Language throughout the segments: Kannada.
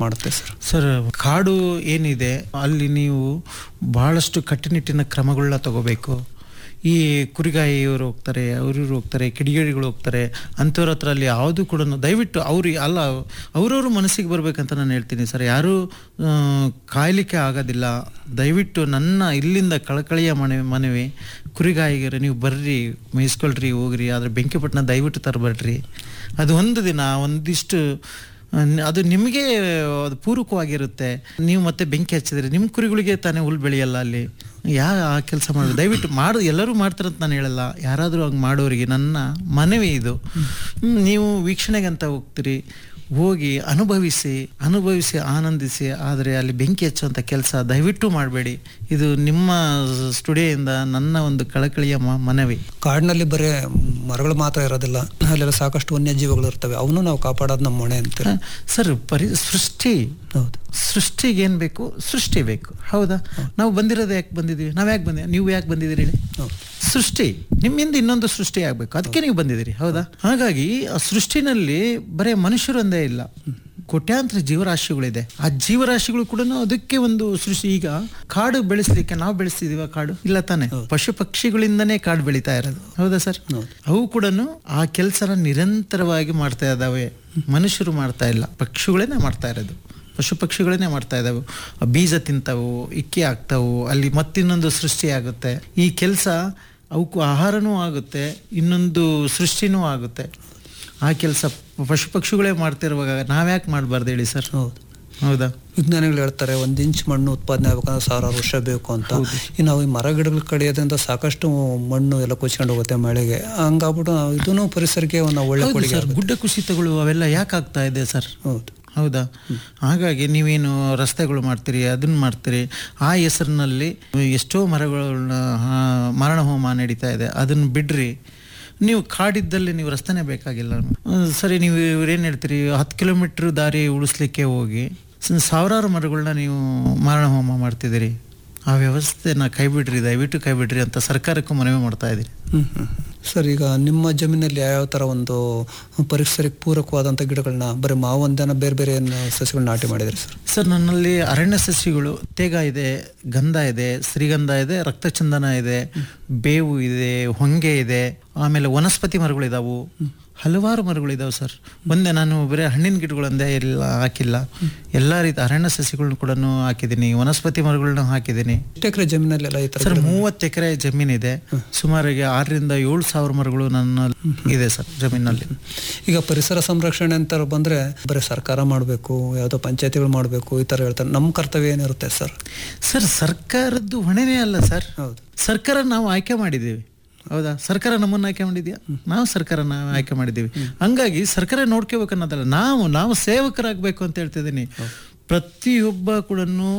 ಮಾಡುತ್ತೆ ಸರ್ ಸರ್ ಕಾಡು ಏನಿದೆ ಅಲ್ಲಿ ನೀವು ಬಹಳಷ್ಟು ಕಟ್ಟುನಿಟ್ಟಿನ ಕ್ರಮಗಳನ್ನ ತಗೋಬೇಕು ಈ ಕುರಿಗಾಯಿಯವರು ಹೋಗ್ತಾರೆ ಅವರು ಹೋಗ್ತಾರೆ ಕಿಡಿಗೇಡಿಗಳು ಹೋಗ್ತಾರೆ ಅಂಥವ್ರ ಹತ್ರ ಅಲ್ಲಿ ಯಾವುದು ಕೂಡ ದಯವಿಟ್ಟು ಅವ್ರಿಗೆ ಅಲ್ಲ ಅವ್ರವ್ರ ಮನಸ್ಸಿಗೆ ಬರ್ಬೇಕಂತ ನಾನು ಹೇಳ್ತೀನಿ ಸರ್ ಯಾರೂ ಆ, ಕಾಯಲಿಕ್ಕೆ ಆಗೋದಿಲ್ಲ ದಯವಿಟ್ಟು ನನ್ನ ಇಲ್ಲಿಂದ ಕಳಕಳಿಯ ಮನವಿ ಮನವಿ ಕುರಿಗಾಯಿಗರು ನೀವು ಬರ್ರಿ ಮೇಯಿಸ್ಕೊಳ್ರಿ ಹೋಗ್ರಿ ಆದರೆ ಬೆಂಕಿಪಟ್ಟಣ ದಯವಿಟ್ಟು ತರಬೇಡ್ರಿ ಅದು ಒಂದು ದಿನ ಒಂದಿಷ್ಟು ಅಹ್, ಅದು ನಿಮಗೆ ಅದು ಪೂರಕವಾಗಿರುತ್ತೆ ನೀವು ಮತ್ತೆ ಬೆಂಕಿ ಹಚ್ಚಿದ್ರೆ ನಿಮ್ಮ ಕುರಿಗಳಿಗೆ ತಾನೇ ಹುಲ್ ಬೆಳೆಯಲ್ಲ ಅಲ್ಲಿ ಯಾ ಆ ಕೆಲಸ ಮಾಡೋದು ದಯವಿಟ್ಟು ಮಾಡು ಎಲ್ಲರೂ ಮಾಡ್ತಾರಂತ ನಾನು ಹೇಳಲ್ಲ ಯಾರಾದರೂ ಹಂಗೆ ಮಾಡೋರಿಗೆ ನನ್ನ ಮನವಿ ಇದು ಹ್ಮ್, ನೀವು ವೀಕ್ಷಣೆಗೆ ಅಂತ ಹೋಗ್ತೀರಿ ಹೋಗಿ ಅನುಭವಿಸಿ ಅನುಭವಿಸಿ ಆನಂದಿಸಿ ಆದರೆ ಅಲ್ಲಿ ಬೆಂಕಿ ಹಚ್ಚುವಂಥ ಕೆಲಸ ದಯವಿಟ್ಟು ಮಾಡಬೇಡಿ ಇದು ನಿಮ್ಮ ಸ್ಟುಡಿಯೋಯಿಂದ ನನ್ನ ಒಂದು ಕಳಕಳಿಯ ಮ- ಮನವಿ ಕಾಡಿನಲ್ಲಿ ಬರೀ ಮರಗಳು ಮಾತ್ರ ಇರೋದಿಲ್ಲ ಅಲ್ಲೆಲ್ಲ ಸಾಕಷ್ಟು ವನ್ಯಜೀವಿಗಳು ಇರ್ತವೆ ಅವನು ನಾವು ಕಾಪಾಡೋದು ನಮ್ಮ ಹೊಣೆ ಅಂತೀರ ಸರ್ ಪರಿ ಸೃಷ್ಟಿ ಹೌದು ಸೃಷ್ಟಿಗೆ ಏನು ಬೇಕು ಸೃಷ್ಟಿ ಬೇಕು ಹೌದಾ ನಾವು ಬಂದಿರೋದು ಯಾಕೆ ಬಂದಿದ್ದೀವಿ ನಾವು ಯಾಕೆ ಬಂದಿದ್ದೀವಿ ನೀವು ಯಾಕೆ ಬಂದಿದ್ದೀರಿ ಹೇಳಿ ಹೌದು ಸೃಷ್ಟಿ ನಿಮ್ಮಿಂದ ಇನ್ನೊಂದು ಸೃಷ್ಟಿ ಆಗಬೇಕು ಅದಕ್ಕೆ ನೀವು ಬಂದಿದ್ದೀರಿ ಹೌದಾ ಹಾಗಾಗಿ ಆ ಸೃಷ್ಟಿನಲ್ಲಿ ಬರೀ ಮನುಷ್ಯರು ಒಂದೇ ಇಲ್ಲ ಕೋಟ್ಯಾಂತರ ಜೀವರಾಶಿಗಳಿದೆ ಆ ಜೀವರಾಶಿಗಳು ಕೂಡ ಅದಕ್ಕೆ ಒಂದು ಸೃಷ್ಟಿ ಈಗ ಕಾಡು ಬೆಳೆಸಲಿಕ್ಕೆ ನಾವು ಬೆಳೆಸ್ತಿದೀವ ಕಾಡು ಇಲ್ಲ ತಾನೆ ಪಶು ಪಕ್ಷಿಗಳಿಂದನೇ ಕಾಡು ಬೆಳೀತಾ ಇರೋದು ಹೌದಾ ಸರ್ ಹೌದು. ಅವು ಕೂಡ ಆ ಕೆಲಸನ ನಿರಂತರವಾಗಿ ಮಾಡ್ತಾ ಇದ್ದಾವೆ ಮನುಷ್ಯರು ಮಾಡ್ತಾ ಇಲ್ಲ ಪಕ್ಷಿಗಳೇನೆ ಮಾಡ್ತಾ ಇರೋದು ಪಶು ಪಕ್ಷಿಗಳನ್ನೇ ಮಾಡ್ತಾ ಇದ್ದಾವೆ ಆ ಬೀಜ ತಿಂತಾವು ಇಕ್ಕಿ ಆಗ್ತಾವು ಅಲ್ಲಿ ಮತ್ತಿನ್ನೊಂದು ಸೃಷ್ಟಿ ಆಗುತ್ತೆ ಈ ಕೆಲಸ ಅವಕ್ಕೂ ಆಹಾರನೂ ಆಗುತ್ತೆ ಇನ್ನೊಂದು ಸೃಷ್ಟಿನೂ ಆಗುತ್ತೆ ಆ ಕೆಲಸ ಪಶು ಪಕ್ಷಿಗಳೇ ಮಾಡ್ತಿರುವಾಗ ನಾವ್ಯಾಕೆ ಮಾಡಬಾರ್ದು ಹೇಳಿ ಸರ್ ಹೌದು ಹೌದಾ ವಿಜ್ಞಾನಿಗಳು ಹೇಳ್ತಾರೆ ಒಂದ್ ಇಂಚ್ ಮಣ್ಣು ಉತ್ಪಾದನೆ ಆಗ್ಬೇಕಂದ್ರೆ ಸಾವಿರಾರು ವರ್ಷ ಬೇಕು ಅಂತ ಈ ನಾವು ಈ ಮರ ಗಿಡಗಳು ಕಡಿಯೋದ್ರಿಂದ ಸಾಕಷ್ಟು ಮಣ್ಣು ಎಲ್ಲ ಕೊಚ್ಕೊಂಡು ಹೋಗುತ್ತೆ ಮಳೆಗೆ ಹಂಗಾಗ್ಬಿಟ್ಟು ನಾವು ಇದನ್ನು ಪರಿಸರಕ್ಕೆ ಒಂದು ಒಳ್ಳೆ ಹೌದು ಕೊಡುಗೆ ಸರ್ ಗುಡ್ಡ ಕುಸಿತಗಳು ಅವೆಲ್ಲ ಯಾಕೆ ಆಗ್ತಾ ಇದೆ ಸರ್ ಹೌದು ಹೌದಾ ಹಾಗಾಗಿ ನೀವೇನು ರಸ್ತೆಗಳು ಮಾಡ್ತೀರಿ ಅದನ್ನ ಮಾಡ್ತೀರಿ ಆ ಹೆಸರಿನಲ್ಲಿ ಎಷ್ಟೋ ಮರಗಳನ್ನ ಆ, ಮಾರಣ ಹೋಮ ನಡೀತಾ ಇದೆ ಅದನ್ನ ಬಿಡ್ರಿ ನೀವು ಕಾಡಿದ್ದಲ್ಲಿ ನೀವು ರಸ್ತೆನೇ ಬೇಕಾಗಿಲ್ಲ ಹ್ಮ್, ಸರಿ ನೀವು ಇವ್ರೇನು ಹೇಳ್ತೀರಿ ಹತ್ತು ಕಿಲೋಮೀಟ್ರ್ ದಾರಿ ಉಳಿಸ್ಲಿಕ್ಕೆ ಹೋಗಿ ಸ- ಸಾವಿರಾರು ಮರಗಳನ್ನ ನೀವು ಮಾರಣ ಹೋಮ ಮಾಡ್ತಿದ್ದೀರಿ ಆ ವ್ಯವಸ್ಥೆನ ಕೈ ಬಿಡ್ರಿ ದಯವಿಟ್ಟು ಕೈ ಬಿಡ್ರಿ ಅಂತ ಸರ್ಕಾರಕ್ಕೂ ಮನವಿ ಮಾಡ್ತಾ ಇದ್ದೀರಿ ಹ್ಮ್ ಹ್ಮ್ ಸರ್ ಈಗ ನಿಮ್ಮ ಜಮೀನಲ್ಲಿ ಯಾವ್ಯಾವ ತರ ಒಂದು ಪರಿಸರಕ್ಕೆ ಪೂರಕವಾದಂತ ಗಿಡಗಳನ್ನ ಬರೀ ಮಾವಂದನ ಬೇರೆ ಬೇರೆ ಏನು ಸಸ್ಯಗಳನ್ನ ನಾಟಿ ಮಾಡಿದ್ರಿ ಸರ್ ಸರ್ ನನ್ನಲ್ಲಿ ಅರಣ್ಯ ಸಸ್ಯಗಳು ತೇಗ ಇದೆ ಗಂಧ ಇದೆ ಶ್ರೀಗಂಧ ಇದೆ ರಕ್ತಚಂದನ ಇದೆ ಬೇವು ಇದೆ ಹೊಂಗೆ ಇದೆ ಆಮೇಲೆ ವನಸ್ಪತಿ ಮರಗಳಿದಾವು ಹಲವಾರು ಮರಗಳಿದಾವೆ ಸರ್ ಒಂದೇ ನಾನು ಬರೀ ಹಣ್ಣಿನ ಗಿಡಗಳೊಂದೇ ಎಲ್ಲ ಹಾಕಿಲ್ಲ ಎಲ್ಲ ರೀತಿ ಅರಣ್ಯ ಸಸ್ಯಗಳನ್ನ ಕೂಡ ಹಾಕಿದ್ದೀನಿ ವನಸ್ಪತಿ ಮರಗಳನ್ನ ಹಾಕಿದ್ದೀನಿ ಎಷ್ಟು ಎಕರೆ ಜಮೀನಲ್ಲೆಲ್ಲ ಈ ತರ ಸರ್ ಮೂವತ್ತು ಎಕರೆ ಜಮೀನಿದೆ ಸುಮಾರಿಗೆ ಆರರಿಂದ ಏಳು ಸಾವಿರ ಮರಗಳು ನನ್ನ ಇದೆ ಸರ್ ಜಮೀನಲ್ಲಿ ಈಗ ಪರಿಸರ ಸಂರಕ್ಷಣೆ ಅಂತ ಬಂದ್ರೆ ಬರೀ ಸರ್ಕಾರ ಮಾಡಬೇಕು ಯಾವುದೋ ಪಂಚಾಯತಿಗಳು ಮಾಡಬೇಕು ಈ ತರ ಹೇಳ್ತಾರೆ ನಮ್ಮ ಕರ್ತವ್ಯ ಏನಿರುತ್ತೆ ಸರ್ ಸರ್ ಸರ್ಕಾರದ್ದು ಹೊಣೆನೇ ಅಲ್ಲ ಸರ್ ಹೌದು ಸರ್ಕಾರ ನಾವು ಆಯ್ಕೆ ಮಾಡಿದ್ದೀವಿ ಹೌದಾ ಸರ್ಕಾರ ನಮ್ಮನ್ನ ಆಯ್ಕೆ ಮಾಡಿದ್ಯಾ ನಾವು ಸರ್ಕಾರನ ಆಯ್ಕೆ ಮಾಡಿದ್ದೀವಿ ಹಂಗಾಗಿ ಸರ್ಕಾರ ನೋಡ್ಕೋಬೇಕು ಅನ್ನೋದಲ್ಲ ನಾವು ನಾವು ಸೇವಕರಾಗಬೇಕು ಅಂತ ಹೇಳ್ತಿದ್ದೀನಿ ಪ್ರತಿಯೊಬ್ಬ ಕೂಡ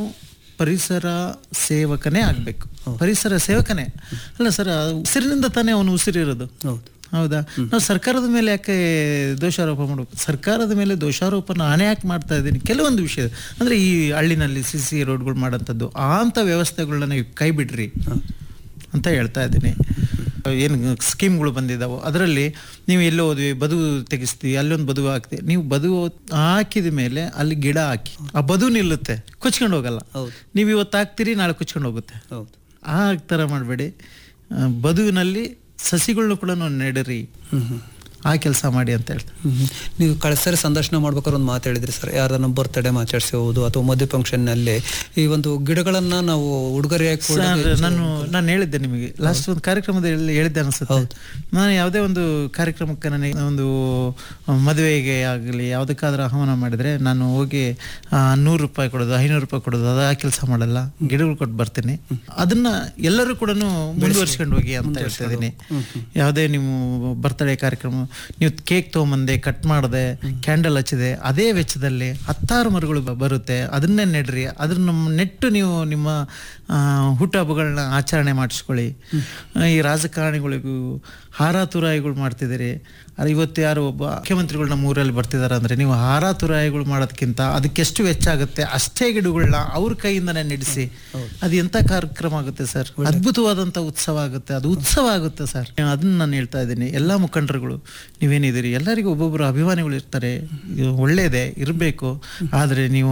ಪರಿಸರ ಸೇವಕನೇ ಆಗಬೇಕು ಪರಿಸರ ಸೇವಕನೇ ಅಲ್ಲ ಸರ್ ಆ ಉಸಿರಿನಿಂದ ತಾನೇ ಅವನು ಉಸಿರಿರೋದು ಹೌದು ಹೌದಾ ನಾವು ಸರ್ಕಾರದ ಮೇಲೆ ಯಾಕೆ ದೋಷಾರೋಪ ಮಾಡಬೇಕು ಸರ್ಕಾರದ ಮೇಲೆ ದೋಷಾರೋಪ ನಾನೇ ಯಾಕೆ ಮಾಡ್ತಾ ಇದ್ದೀನಿ ಕೆಲವೊಂದು ವಿಷಯ ಅಂದ್ರೆ ಈ ಹಳ್ಳಿನಲ್ಲಿ ಸಿ ಸಿ ರೋಡ್ಗಳು ಮಾಡೋಂಥದ್ದು ಆ ಅಂಥ ವ್ಯವಸ್ಥೆಗಳನ್ನ ನೀವು ಕೈ ಬಿಡ್ರಿ ಅಂತ ಹೇಳ್ತಾ ಇದ್ದೀನಿ ಏನು ಸ್ಕೀಮ್ಗಳು ಬಂದಿದ್ದಾವೆ ಅದರಲ್ಲಿ ನೀವು ಎಲ್ಲೋ ಹೋದ್ವಿ ಬದು ತೆಗಿಸ್ತೀವಿ ಅಲ್ಲೊಂದು ಬದು ಹಾಕ್ತೀವಿ ನೀವು ಬದು ಹಾಕಿದ ಮೇಲೆ ಅಲ್ಲಿ ಗಿಡ ಹಾಕಿ ಆ ಬದು ನಿಲ್ಲುತ್ತೆ ಕೊಚ್ಕೊಂಡು ಹೋಗಲ್ಲ ಹೌದು ನೀವು ಇವತ್ತು ಹಾಕ್ತೀರಿ ನಾಳೆ ಕೊಚ್ಕೊಂಡು ಹೋಗುತ್ತೆ ಹೌದು ಆ ಥರ ಮಾಡಬೇಡಿ ಬದುವಿನಲ್ಲಿ ಸಸಿಗಳನ್ನ ಕೂಡ ನೆಡರಿ ಹ್ಮ್ ಹ್ಮ್ ಆ ಕೆಲಸ ಮಾಡಿ ಅಂತ ಹೇಳ್ತಾರೆ ಹ್ಮ್ ಹ್ಮ್. ನೀವು ಕಳೆದ ಸರಿ ಸಂದರ್ಶನ ಮಾಡ್ಬೇಕಾದ್ರೆ ಒಂದು ಮಾತು ಹೇಳಿದ್ರಿ ಸರ್ ಯಾರನ್ನ ಬರ್ತ್ಡೇ ಮಾತಾಡ್ಸೋದು ಅಥವಾ ಮದುವೆ ಫಂಕ್ಷನ್ ನಲ್ಲಿ ಈ ಒಂದು ಗಿಡಗಳನ್ನ ನಾವು ಉಡುಗೊರೆಯಾಗಿ ಕೂಡ ಸರ್ ನಾನು ನಾನು ಹೇಳಿದ್ದೆ ನಿಮಗೆ ಲಾಸ್ಟ್ ಒಂದು ಕಾರ್ಯಕ್ರಮದಲ್ಲಿ ಹೇಳಿದ್ದೆ ಅನಿಸುತ್ತೆ ನಾನು ಯಾವುದೇ ಒಂದು ಕಾರ್ಯಕ್ರಮಕ್ಕೆ ನನಗೆ ಒಂದು ಮದುವೆಗೆ ಆಗಲಿ ಯಾವುದಕ್ಕಾದ್ರೂ ಆಹ್ವಾನ ಮಾಡಿದ್ರೆ ನಾನು ಹೋಗಿ ಆ, ನೂರು ರೂಪಾಯಿ ಕೊಡೋದು ಐನೂರು ರೂಪಾಯಿ ಕೊಡೋದು ಅದು ಆ ಕೆಲಸ ಮಾಡಲ್ಲ ಗಿಡಗಳು ಕೊಟ್ಟು ಬರ್ತೀನಿ ಅದನ್ನ ಎಲ್ಲರೂ ಕೂಡ ಮುಂದುವರ್ಸ್ಕೊಂಡು ಹೋಗಿ ಅಂತ ಹೇಳ್ತಾ ಇದ್ದೀನಿ ಯಾವುದೇ ನೀವು ಬರ್ತ್ಡೇ ಕಾರ್ಯಕ್ರಮ ನೀವು ಕೇಕ್ ತೊಗೊಂಬಂದೆ ಕಟ್ ಮಾಡಿದೆ ಕ್ಯಾಂಡಲ್ ಹಚ್ಚಿದೆ ಅದೇ ವೆಚ್ಚದಲ್ಲಿ ಹತ್ತಾರು ಮರಗಳು ಬ- ಬರುತ್ತೆ ಅದನ್ನೇ ನೆಡ್ರಿ ಅದನ್ನ ನೆಟ್ಟು ನೀವು ನಿಮ್ಮ ಆ, ಹುಟ್ಟುಹಬ್ಬಗಳನ್ನ ಆಚರಣೆ ಮಾಡಿಸ್ಕೊಳ್ಳಿ ಆ, ಈ ರಾಜಕಾರಣಿಗಳಿಗೂ ಹಾರ ತುರಾಯಿಗಳು ಮಾಡ್ತಿದ್ದೀರಿ ಅದು ಇವತ್ತು ಯಾರು ಒಬ್ಬ ಮುಖ್ಯಮಂತ್ರಿಗಳು ನಮ್ಮ ಊರಲ್ಲಿ ಬರ್ತಿದ್ದಾರೆ ಅಂದ್ರೆ ನೀವು ಹಾರ ತುರಾಯಿಗಳು ಮಾಡೋದಕ್ಕಿಂತ ಅದಕ್ಕೆಷ್ಟು ವೆಚ್ಚ ಆಗುತ್ತೆ ಅಷ್ಟೇ ಗಿಡಗಳನ್ನ ಅವ್ರ ಕೈಯಿಂದನೇ ನಡೆಸಿ ಅದು ಎಂತ ಕಾರ್ಯಕ್ರಮ ಆಗುತ್ತೆ ಸರ್ ಅದ್ಭುತವಾದಂತ ಉತ್ಸವ ಆಗುತ್ತೆ ಅದು ಉತ್ಸವ ಆಗುತ್ತೆ ಸರ್ ಅದನ್ನ ನಾನು ಹೇಳ್ತಾ ಇದ್ದೀನಿ ಎಲ್ಲಾ ಮುಖಂಡರುಗಳು ನೀವೇನಿದ್ದೀರಿ ಎಲ್ಲರಿಗೂ ಒಬ್ಬೊಬ್ಬರು ಅಭಿಮಾನಿಗಳು ಇರ್ತಾರೆ ಇದು ಒಳ್ಳೇದೇ ಇರಬೇಕು ಆದರೆ ನೀವು